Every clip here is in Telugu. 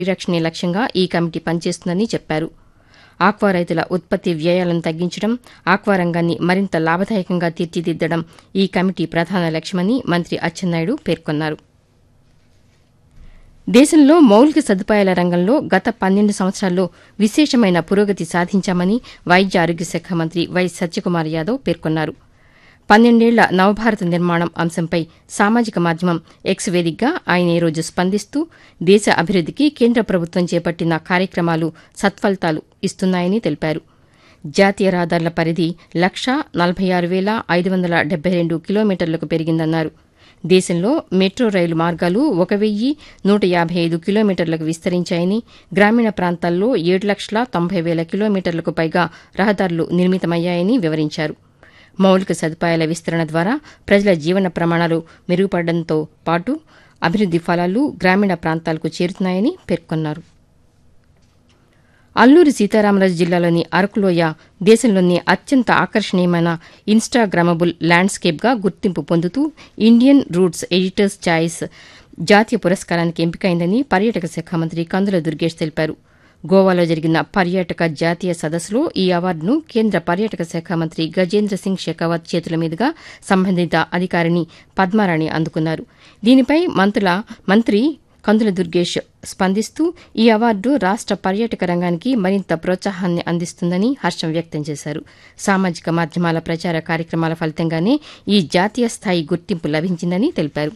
పరిరక్షణే లక్ష్యంగా ఈ కమిటీ పనిచేస్తుందని చెప్పారు ఆక్వా రైతుల ఉత్పత్తి వ్యయాలను తగ్గించడం ఆక్వా రంగాన్ని మరింత లాభదాయకంగా తీర్చిదిద్దడం ఈ కమిటీ ప్రధాన లక్ష్యమని మంత్రి అచ్చెన్నాయుడు పేర్కొన్నారు దేశంలో మౌలిక సదుపాయాల రంగంలో గత పన్నెండు సంవత్సరాల్లో విశేషమైన పురోగతి సాధించామని వైద్య ఆరోగ్య శాఖ మంత్రి వై సత్యకుమార్ యాదవ్ పేర్కొన్నారు పన్నెండేళ్ల నవభారత నిర్మాణం అంశంపై సామాజిక మాధ్యమం ఎక్స్ వేదికగా ఆయన ఈరోజు స్పందిస్తూ దేశ అభివృద్దికి కేంద్ర ప్రభుత్వం చేపట్టిన కార్యక్రమాలు సత్ఫలితాలు ఇస్తున్నాయని తెలిపారు జాతీయ రహదారుల పరిధి లక్షా నలభై ఆరు వేల ఐదు వందల డెబ్బై రెండు కిలోమీటర్లకు పెరిగిందన్నారు దేశంలో మెట్రో రైలు మార్గాలు ఒక వెయ్యి నూట యాభై ఐదు కిలోమీటర్లకు విస్తరించాయని గ్రామీణ ప్రాంతాల్లో ఏడు లక్షల తొంభై వేల కిలోమీటర్లకు పైగా రహదారులు నిర్మితమయ్యాయని వివరించారు మౌలిక సదుపాయాల విస్తరణ ద్వారా ప్రజల జీవన ప్రమాణాలు మెరుగుపడడంతో పాటు అభివృద్ది ఫలాలు గ్రామీణ ప్రాంతాలకు చేరుతున్నాయని పేర్కొన్నారు అల్లూరి సీతారామరాజు జిల్లాలోని అరకులోయ దేశంలోని అత్యంత ఆకర్షణీయమైన ఇన్స్టాగ్రామబుల్ ల్యాండ్స్కేప్గా గుర్తింపు పొందుతూ ఇండియన్ రూట్స్ ఎడిటర్స్ ఛాయిస్ జాతీయ పురస్కారానికి ఎంపికైందని పర్యాటక శాఖ మంత్రి కందుల దుర్గేష్ తెలిపారు గోవాలో జరిగిన పర్యాటక జాతీయ సదస్సులో ఈ అవార్డును కేంద్ర పర్యాటక శాఖ మంత్రి గజేంద్ర సింగ్ షెకావత్ చేతుల మీదుగా సంబంధిత అధికారిని పద్మారాణి అందుకున్నారు దీనిపై మంత్రుల మంత్రి కందుల దుర్గేష్ స్పందిస్తూ ఈ అవార్డు రాష్ట పర్యాటక రంగానికి మరింత ప్రోత్సాహాన్ని అందిస్తుందని హర్షం వ్యక్తం చేశారు సామాజిక మాధ్యమాల ప్రచార కార్యక్రమాల ఫలితంగానే ఈ జాతీయ స్థాయి గుర్తింపు లభించిందని తెలిపారు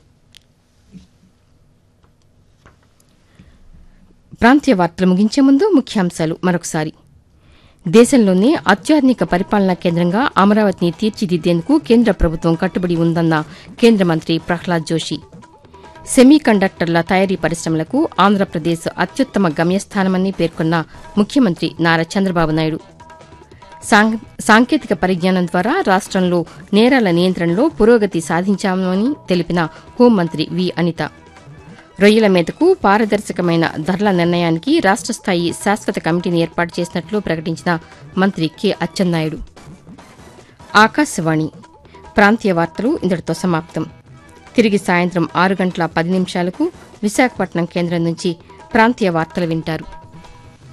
ప్రాంతీయ వార్తలు ముగించే ముందు ముఖ్యాంశాలు మరొకసారి దేశంలోనే అత్యాధునిక పరిపాలనా కేంద్రంగా అమరావతిని తీర్చిదిద్దేందుకు కేంద్ర ప్రభుత్వం కట్టుబడి ఉందన్న కేంద్ర మంత్రి ప్రహ్లాద్ జోషి సెమీ కండక్టర్ల తయారీ పరిశ్రమలకు ఆంధ్రప్రదేశ్ అత్యుత్తమ గమ్యస్థానమని పేర్కొన్న ముఖ్యమంత్రి నారా చంద్రబాబు నాయుడు సాంకేతిక పరిజ్ఞానం ద్వారా రాష్టంలో నేరాల నియంత్రణలో పురోగతి సాధించామని తెలిపిన హోంమంత్రి వి అనిత రొయ్యల మేతకు పారదర్శకమైన ధరల నిర్ణయానికి రాష్ట స్థాయి శాశ్వత కమిటీని ఏర్పాటు చేసినట్లు ప్రకటించిన మంత్రి కె అచ్చెన్నాయుడు ఆకాశవాణి ప్రాంతీయ వార్తలు ఇంతటితో సమాప్తం తిరిగి సాయంత్రం ఆరు గంటల పది నిమిషాలకు విశాఖపట్నం కేంద్రం నుంచి ప్రాంతీయ వార్తలు వింటారు